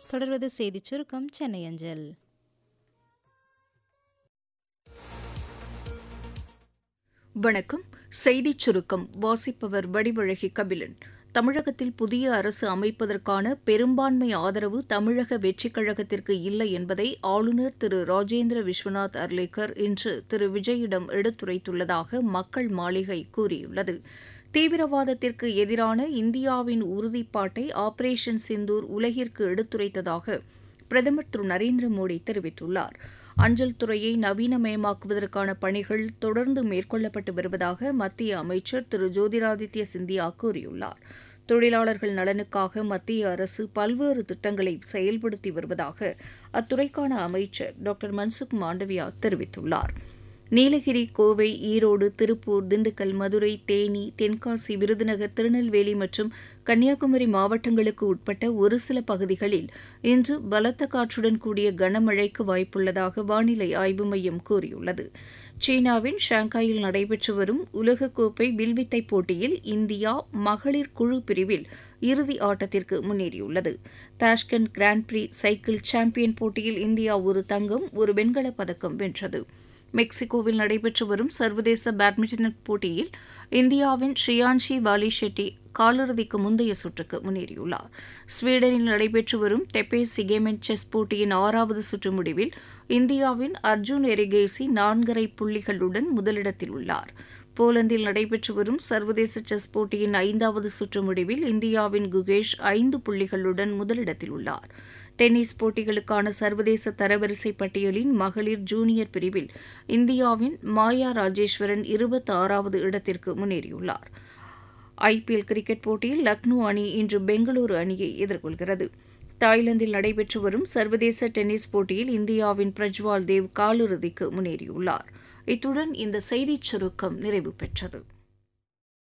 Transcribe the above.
தொடர்வது செய்திச் சுருக்கம் சென்னை அஞ்சல் வணக்கம் செய்திச் சுருக்கம் வாசிப்பவர் வடிவழகி கபிலன் தமிழகத்தில் புதிய அரசு அமைப்பதற்கான பெரும்பான்மை ஆதரவு தமிழக வெற்றிக் கழகத்திற்கு இல்லை என்பதை ஆளுநர் திரு ராஜேந்திர விஸ்வநாத் அர்லேக்கர் இன்று திரு விஜயிடம் எடுத்துரைத்துள்ளதாக மக்கள் மாளிகை கூறியுள்ளது தீவிரவாதத்திற்கு எதிரான இந்தியாவின் உறுதிப்பாட்டை ஆபரேஷன் சிந்தூர் உலகிற்கு எடுத்துரைத்ததாக பிரதமர் திரு நரேந்திர மோடி தெரிவித்துள்ளார் அஞ்சல் துறையை நவீனமயமாக்குவதற்கான பணிகள் தொடர்ந்து மேற்கொள்ளப்பட்டு வருவதாக மத்திய அமைச்சர் திரு ஜோதிராதித்ய சிந்தியா கூறியுள்ளார் தொழிலாளர்கள் நலனுக்காக மத்திய அரசு பல்வேறு திட்டங்களை செயல்படுத்தி வருவதாக அத்துறைக்கான அமைச்சர் டாக்டர் மன்சுக் மாண்டவியா தெரிவித்துள்ளார் நீலகிரி கோவை ஈரோடு திருப்பூர் திண்டுக்கல் மதுரை தேனி தென்காசி விருதுநகர் திருநெல்வேலி மற்றும் கன்னியாகுமரி மாவட்டங்களுக்கு உட்பட்ட ஒரு சில பகுதிகளில் இன்று பலத்த காற்றுடன் கூடிய கனமழைக்கு வாய்ப்புள்ளதாக வானிலை ஆய்வு மையம் கூறியுள்ளது சீனாவின் ஷாங்காயில் நடைபெற்று வரும் உலகக்கோப்பை வில்வித்தை போட்டியில் இந்தியா மகளிர் குழு பிரிவில் இறுதி ஆட்டத்திற்கு முன்னேறியுள்ளது Tashkent grand prix cycle champion போட்டியில் இந்தியா ஒரு தங்கம் ஒரு வெண்கலப் பதக்கம் வென்றது மெக்சிகோவில் நடைபெற்று வரும் சர்வதேச பேட்மிண்டன் போட்டியில் இந்தியாவின் ஷ்ரியான்ஷி வாலி ஷெட்டி காலிறுதிக்கு முந்தைய சுற்றுக்கு முன்னேறியுள்ளார் ஸ்வீடனில் நடைபெற்று வரும் டெப்பே சிகேமென் செஸ் போட்டியின் ஆறாவது சுற்று முடிவில் இந்தியாவின் அர்ஜுன் எரிகேசி நான்கரை புள்ளிகளுடன் முதலிடத்தில் உள்ளார் போலந்தில் நடைபெற்று வரும் சர்வதேச செஸ் போட்டியின் ஐந்தாவது சுற்று முடிவில் இந்தியாவின் குகேஷ் ஐந்து புள்ளிகளுடன் முதலிடத்தில் உள்ளார் டென்னிஸ் போட்டிகளுக்கான சர்வதேச தரவரிசை பட்டியலின் மகளிர் ஜூனியர் பிரிவில் இந்தியாவின் மாயா ராஜேஸ்வரன் இருபத்தி ஆறாவது இடத்திற்கு முன்னேறியுள்ளார் ஐபிஎல் கிரிக்கெட் போட்டியில் லக்னோ அணி இன்று பெங்களூரு அணியை எதிர்கொள்கிறது தாய்லாந்தில் நடைபெற்று வரும் சர்வதேச டென்னிஸ் போட்டியில் இந்தியாவின் பிரஜ்வால் தேவ் காலிறுதிக்கு முன்னேறியுள்ளார் இத்துடன் இந்த செய்திச் சுருக்கம் நிறைவு பெற்றது